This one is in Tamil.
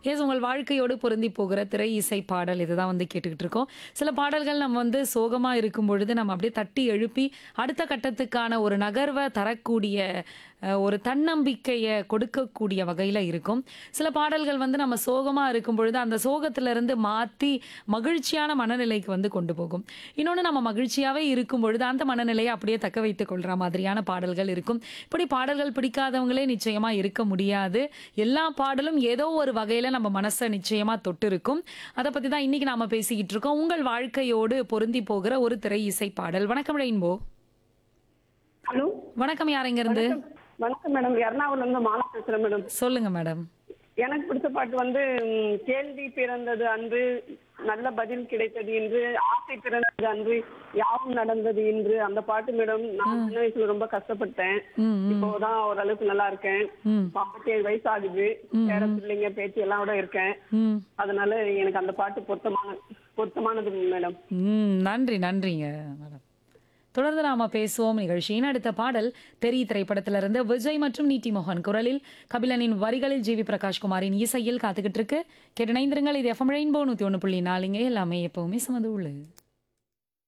எஸ் உங்கள் வாழ்க்கையோடு பொருந்தி போகிற திரை இசை பாடல் இதுதான் வந்து கேட்டுக்கிட்டு இருக்கோம் சில பாடல்கள் நம்ம வந்து சோகமா இருக்கும் பொழுது நம்ம அப்படியே தட்டி எழுப்பி அடுத்த கட்டத்துக்கான ஒரு நகர்வை தரக்கூடிய அஹ், ஒரு தன்னம்பிக்கையை கொடுக்கக்கூடிய வகையில் இருக்கும் சில பாடல்கள் வந்து நம்ம சோகமா இருக்கும் பொழுது அந்த சோகத்துல இருந்து மாற்றி மகிழ்ச்சியான மனநிலைக்கு வந்து கொண்டு போகும் இன்னொன்று நம்ம மகிழ்ச்சியாகவே இருக்கும் பொழுது அந்த மனநிலையை அப்படியே தக்க வைத்துக் கொள்கிற மாதிரியான பாடல்கள் இருக்கும் இப்படி பாடல்கள் பிடிக்காதவங்களே நிச்சயமா இருக்க முடியாது எல்லா பாடலும் ஏதோ ஒரு வகையில நம்ம மனசை நிச்சயமா தொட்டு இருக்கும் அதை பத்தி தான் இன்னைக்கு நாம பேசிக்கிட்டு இருக்கோம் உங்கள் வாழ்க்கையோடு பொருந்தி போகிற ஒரு திரை இசை பாடல் வணக்கம் ரெயின்போ ஹலோ வணக்கம் யாருங்க இருந்து வணக்கம் மேடம் எர்ணாகுளம்ல இருந்து மாலா பேசுறேன் மேடம் சொல்லுங்க மேடம் எனக்கு பிடிச்ச பாட்டு வந்து ம், கேள்வி பிறந்தது அன்று நல்ல பதில் கிடைத்தது என்று ஆசை பிறந்தது அன்று யாவும் நடந்தது என்று அந்த பாட்டு மேடம் நான் சின்ன வயசுல ரொம்ப கஷ்டப்பட்டேன் ம் ம், இப்போதான் ஓரளவுக்கு நல்லா இருக்கேன் ம் ஐம்பத்தி ஏழு வயசு ஆகுது பேர பிள்ளைங்க பேத்தி எல்லாம் கூட இருக்கேன் ம் அதனால எனக்கு அந்த பாட்டு பொருத்தமான பொருத்தமானது மேடம் ம் நன்றி நன்றிங்க மேடம் தொடர்ந்து நாம பேசுவோம் நிகழ்ச்சியின் அடுத்த பாடல் தெரி திரைப்படத்திலிருந்து விஜய் மற்றும் நீட்டி மோகன் குரலில் கபிலனின் வரிகளில் ஜி வி பிரகாஷ்குமாரின் இசையில் காத்துக்கிட்டு இருக்கு கேட்டு இணைந்திருங்கள் இது எஃப்எம் ரெயின்போ நூற்றி ஒன்று புள்ளி நாலுங்க எல்லாமே எப்பவுமே சமந்து உள்ளது